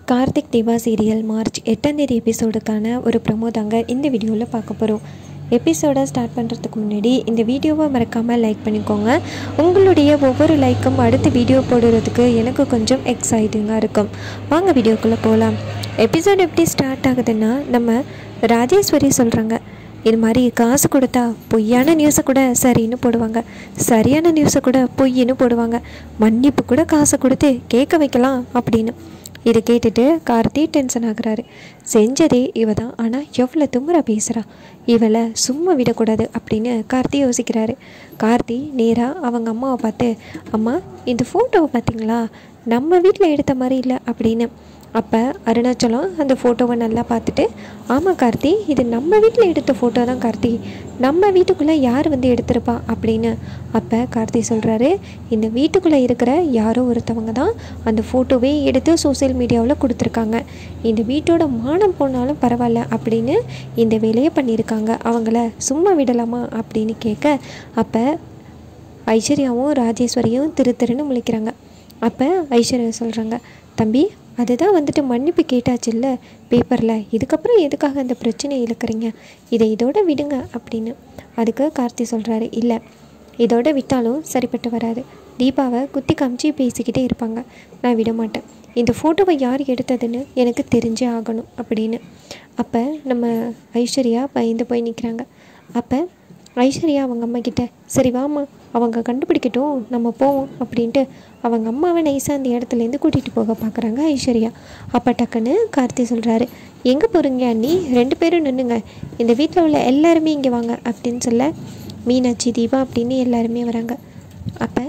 Karthik Deepa serial March எட்டாம் தேதி எபிசோடுக்கான ஒரு ப்ரமோ தாங்க இந்த வீடியோவில் பார்க்க போகிறோம் எபிசோடை ஸ்டார்ட் பண்ணுறதுக்கு முன்னாடி இந்த வீடியோவை மறக்காமல் லைக் பண்ணிக்கோங்க உங்களுடைய ஒவ்வொரு லைக்கும் அடுத்த வீடியோ போடுறதுக்கு எனக்கு கொஞ்சம் எக்ஸைட்டிங்காக இருக்கும் வாங்க வீடியோக்குள்ளே போகலாம் எபிசோட் எப்படி ஸ்டார்ட் ஆகுதுன்னா நம்ம ராஜேஸ்வரி சொல்கிறாங்க இது மாதிரி காசு கொடுத்தா பொய்யான நியூஸை கூட சரின்னு போடுவாங்க சரியான நியூஸை கூட பொய்ன்னு போடுவாங்க மன்னிப்பு கூட காசை கொடுத்து கேட்க வைக்கலாம் அப்படின்னு இதை கேட்டுட்டு கார்த்தி டென்ஷன் ஆகுறாரு செஞ்சதே இவ தான் ஆனால் எவ்வளோ துமுறா பேசுகிறா இவளை சும்மா விடக்கூடாது அப்படின்னு கார்த்தி யோசிக்கிறாரு கார்த்தி நேராக அவங்க அம்மாவை பார்த்து அம்மா இந்த ஃபோட்டோவை பார்த்தீங்களா நம்ம வீட்டில் எடுத்த மாதிரி இல்லை அப்படின்னு அப்போ அருணாச்சலம் அந்த ஃபோட்டோவை நல்லா பார்த்துட்டு ஆமாம் கார்த்தி இது நம்ம வீட்டில் எடுத்த ஃபோட்டோ தான் கார்த்தி நம்ம வீட்டுக்குள்ளே யார் வந்து எடுத்திருப்பா அப்படின்னு அப்போ கார்த்தி சொல்கிறாரு இந்த வீட்டுக்குள்ளே இருக்கிற யாரோ ஒருத்தவங்க தான் அந்த ஃபோட்டோவே எடுத்து சோசியல் மீடியாவில் கொடுத்துருக்காங்க இந்த வீட்டோட மானம் போனாலும் பரவாயில்ல அப்படின்னு இந்த வேலையை பண்ணியிருக்காங்க அவங்கள சும்மா விடலாமா அப்படின்னு கேட்க அப்போ ஐஸ்வர்யாவும் ராஜேஸ்வரியும் திரு திருன்னு முழிக்கிறாங்க அப்போ ஐஸ்வர்யா சொல்கிறாங்க தம்பி அதுதான் வந்துட்டு மன்னிப்பு கேட்டாச்சுல்ல பேப்பரில் இதுக்கப்புறம் எதுக்காக அந்த பிரச்சனையை இழுக்கிறீங்க இதை இதோட விடுங்க அப்படின்னு அதுக்கு கார்த்தி சொல்கிறாரு இல்லை இதோட விட்டாலும் சரிப்பட்டு வராது தீபாவை குத்தி காமிச்சு பேசிக்கிட்டே இருப்பாங்க நான் விட மாட்டேன் இந்த ஃபோட்டோவை யார் எடுத்ததுன்னு எனக்கு தெரிஞ்சே ஆகணும் அப்படின்னு அப்போ நம்ம ஐஸ்வர்யா பயந்து போய் நிற்கிறாங்க அப்போ ஐஸ்வர்யா அவங்க அம்மா கிட்ட சரி வாம்மா அவங்க கண்டுபிடிக்கட்டும் நம்ம போவோம் அப்படின்ட்டு அவங்க அம்மாவை நைஸாக அந்த இடத்துலேருந்து கூட்டிகிட்டு போக பார்க்குறாங்க ஐஸ்வர்யா அப்போ டக்குன்னு கார்த்தி சொல்கிறாரு எங்கே போகிறீங்க அண்ணி ரெண்டு பேரும் நின்றுங்க இந்த வீட்டில் உள்ள எல்லாருமே இங்கே வாங்க அப்படின்னு சொல்ல மீனாட்சி தீபா அப்படின்னு எல்லாருமே வராங்க அப்போ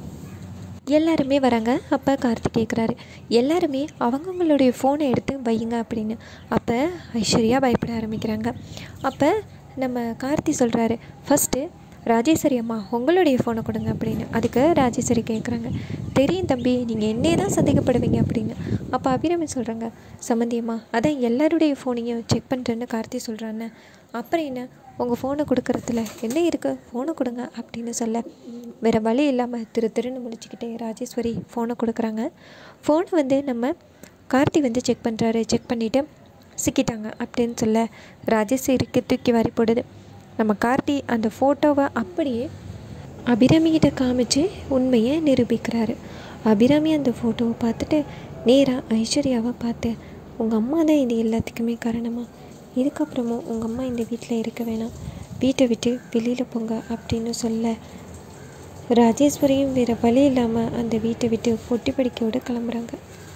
எல்லாருமே வராங்க அப்போ கார்த்திக் கேட்குறாரு எல்லாருமே அவங்கவுங்களுடைய ஃபோனை எடுத்து வையுங்க அப்படின்னு அப்போ ஐஸ்வர்யா பயப்பட ஆரம்பிக்கிறாங்க அப்போ நம்ம கார்த்தி சொல்கிறாரு ஃபஸ்ட்டு ராஜேஸ்வரி அம்மா உங்களுடைய ஃபோனை கொடுங்க அப்படின்னு அதுக்கு ராஜேஸ்வரி கேட்குறாங்க தெரியும் தம்பி நீங்கள் என்னே தான் சந்தேகப்படுவீங்க அப்படின்னு அப்போ அபிராமி சொல்கிறாங்க சம்மந்தி அம்மா அதான் எல்லாருடைய ஃபோனையும் செக் பண்ணுறேன்னு கார்த்தி சொல்கிறான்னு அப்புறம் என்ன உங்கள் ஃபோனை கொடுக்கறதுல என்ன இருக்குது ஃபோனை கொடுங்க அப்படின்னு சொல்ல வேறு வழி இல்லாமல் திரு திருன்னு முடிச்சுக்கிட்டே ராஜேஸ்வரி ஃபோனை கொடுக்குறாங்க ஃபோனை வந்து நம்ம கார்த்தி வந்து செக் பண்ணுறாரு செக் பண்ணிவிட்டு சிக்கிட்டாங்க அப்படின்னு சொல்ல ராஜேஸ்வரிக்கு தூக்கி வாரி போடுது நம்ம கார்த்தி அந்த ஃபோட்டோவை அப்படியே அபிராமிகிட்ட காமிச்சு உண்மையை நிரூபிக்கிறாரு அபிராமி அந்த ஃபோட்டோவை பார்த்துட்டு நேராக ஐஸ்வர்யாவை பார்த்து உங்கள் அம்மா தான் இது எல்லாத்துக்குமே காரணமா இதுக்கப்புறமும் உங்கள் அம்மா இந்த வீட்டில் இருக்க வேணாம் வீட்டை விட்டு வெளியில் போங்க அப்படின்னு சொல்ல ராஜேஸ்வரியும் வேறு வழி இல்லாமல் அந்த வீட்டை விட்டு பொட்டி படிக்கையோடு கிளம்புறாங்க